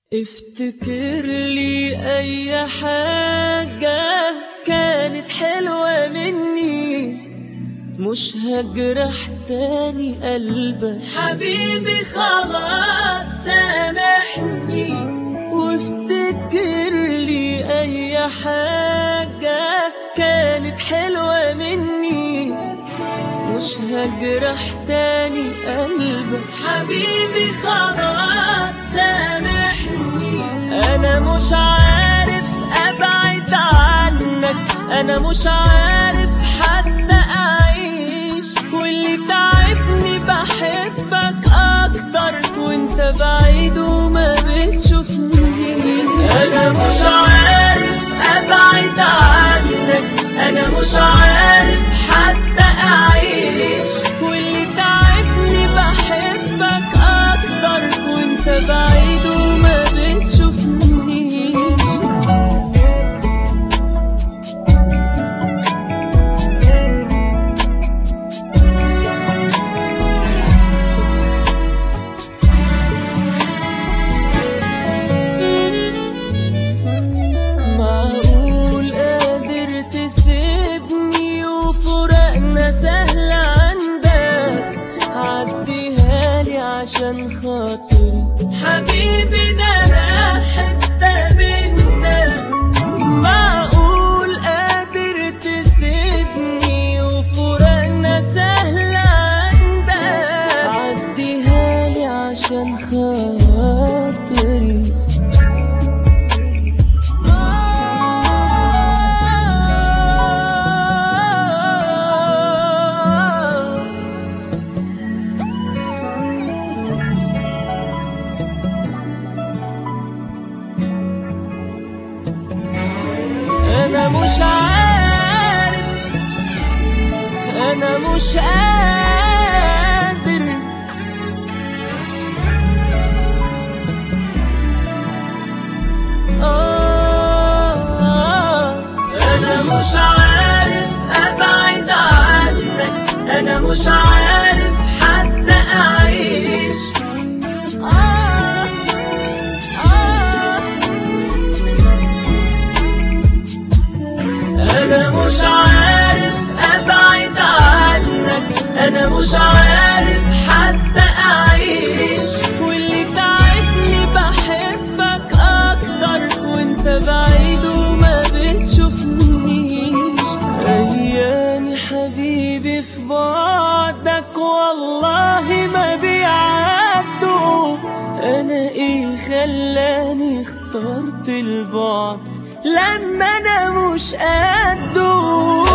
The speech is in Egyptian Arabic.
افتكر لي اي حاجة كانت حلوة مني مش هجرح تاني قلبك حبيبي خلاص سامحني وافتكر لي اي حاجة كانت حلوة مني مش هجرح تاني قلبك حبيبي خلاص سامحني انا مش عارف ابعد عنك انا مش عارف حتى اعيش واللي تعبني بحبك اكتر وانت بعيد وما بتشوفني انا مش عارف ابعد عنك انا مش عارف حتى اعيش واللي تعبني بحبك اكتر وانت بعيد وما بتشوفني معقول قادر تسيبني وفراقنا سهل عندك عديها لي عشان خاطري حبيبي ده انا حتة منك معقول قادر تسيبني وفراقنا سهل عندك عديها لي عشان خاطري انا مش عارف انا مش قادر آه انا مش عارف ابعد عنك انا مش عارف حتى اعيش آه آه انا مش عارف ابعد عنك انا مش عارف حتى اعيش واللي تعبني بحبك اكتر وانت بعيد وما بتشوفنيش ايامي حبيبي في بعدك والله ما بيعدوا انا ايه خلاني اخترت البعد لما انا مش قده